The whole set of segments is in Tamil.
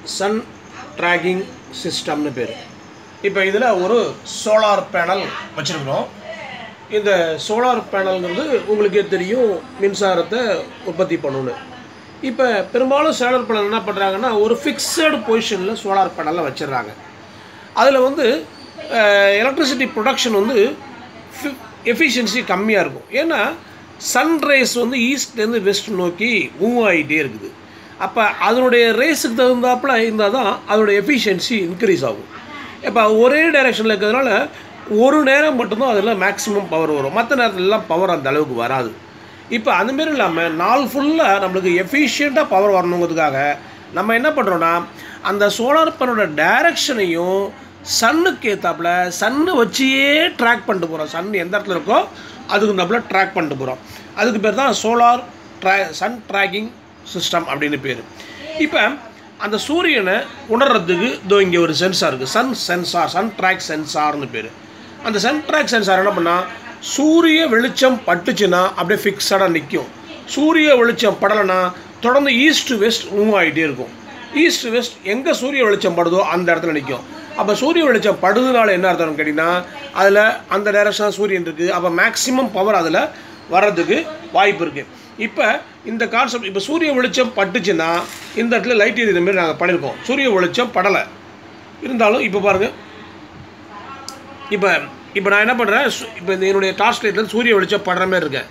சன் ட்ராக்கிங் சிஸ்டம்னு பேர் இப்போ இதில் ஒரு சோலார் பேனல் வச்சுருக்குறோம் இந்த சோலார் பேனல்ங்கிறது உங்களுக்கே தெரியும் மின்சாரத்தை உற்பத்தி பண்ணணும் இப்போ பெரும்பாலும் சோலார் பேனல் என்ன பண்ணுறாங்கன்னா ஒரு ஃபிக்ஸடு பொசிஷனில் சோலார் பேனலை வச்சிடுறாங்க அதில் வந்து எலக்ட்ரிசிட்டி ப்ரொடக்ஷன் வந்து எஃபிஷியன்சி கம்மியாக இருக்கும் ஏன்னா சன்ரைஸ் வந்து ஈஸ்ட்லேருந்து வெஸ்ட் நோக்கி மூவ் ஆகிட்டே இருக்குது அப்போ அதனுடைய ரேஸுக்கு தகுந்தாப்புல இருந்தால் தான் அதனுடைய எஃபிஷியன்சி இன்க்ரீஸ் ஆகும் இப்போ ஒரே டைரெக்ஷனில் இருக்கிறதுனால ஒரு நேரம் மட்டும்தான் அதில் மேக்ஸிமம் பவர் வரும் மற்ற நேரத்துலலாம் பவர் அந்த அளவுக்கு வராது இப்போ அதுமாரி இல்லாமல் நாள் ஃபுல்லாக நம்மளுக்கு எஃபிஷியண்ட்டாக பவர் வரணுங்கிறதுக்காக நம்ம என்ன பண்ணுறோன்னா அந்த சோலார் பேனோட டைரக்ஷனையும் சன்னுக்கு ஏற்றாப்புல சன்னை வச்சியே ட்ராக் பண்ணிட்டு போகிறோம் சன் எந்த இடத்துல இருக்கோ அதுக்கு தப்புல ட்ராக் பண்ணிட்டு போகிறோம் அதுக்கு பேர் தான் சோலார் ட்ரா சன் ட்ராக்கிங் சிஸ்டம் அப்படின்னு பேர் இப்போ அந்த சூரியனை உணர்றதுக்கு இதோ இங்கே ஒரு சென்சார் இருக்குது சன் சென்சார் சன் ட்ராக் சென்சார்னு பேர் அந்த சன் ட்ராக் சென்சார் என்ன பண்ணால் சூரிய வெளிச்சம் பட்டுச்சுன்னா அப்படியே ஃபிக்ஸடாக நிற்கும் சூரிய வெளிச்சம் படலைன்னா தொடர்ந்து ஈஸ்ட் வெஸ்ட் மூவ் ஆகிட்டே இருக்கும் ஈஸ்ட் வெஸ்ட் எங்கே சூரிய வெளிச்சம் படுதோ அந்த இடத்துல நிற்கும் அப்போ சூரிய வெளிச்சம் படுதுனால என்ன அர்த்தம்னு கேட்டிங்கன்னா அதில் அந்த டைரக்ஷன் சூரியன் இருக்குது அப்போ மேக்ஸிமம் பவர் அதில் வர்றதுக்கு வாய்ப்பு இருக்குது இப்போ இந்த கான்செப்ட் இப்போ சூரிய வெளிச்சம் பட்டுச்சுன்னா இந்த இடத்துல லைட் எரியுற மாதிரி நாங்கள் பண்ணியிருக்கோம் சூரிய வெளிச்சம் படலை இருந்தாலும் இப்போ பாருங்கள் இப்போ இப்போ நான் என்ன பண்ணுறேன் இப்போ இந்த என்னுடைய டார்ச் லைட்டில் சூரிய வெளிச்சம் படுற மாதிரி இருக்கேன்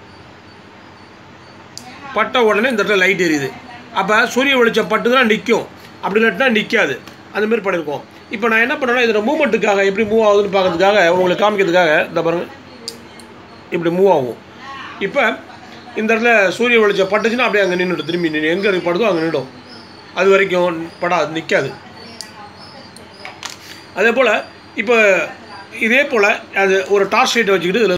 பட்ட உடனே இந்த இடத்துல லைட் எரியுது அப்போ சூரிய வெளிச்சம் பட்டுதுன்னா நிற்கும் அப்படி இல்லாட்டினா நிற்காது அந்த மாதிரி பண்ணியிருக்கோம் இப்போ நான் என்ன பண்ணுறேன்னா இதில் மூமெண்ட்டுக்காக எப்படி மூவ் ஆகுதுன்னு பார்க்கறதுக்காக உங்களுக்கு காமிக்கிறதுக்காக இந்த பாருங்க இப்படி மூவ் ஆகும் இப்போ இந்த இடத்துல சூரிய வெளிச்சம் பட்டுச்சுன்னா அப்படியே அங்கே நின்றுடும் திரும்பி நின்று எங்கே படுதோ அங்கே நின்றுடும் அது வரைக்கும் படாது நிற்காது அதே போல் இப்போ இதே போல் அது ஒரு டார்ச் லைட்டை வச்சுக்கிட்டு இதில்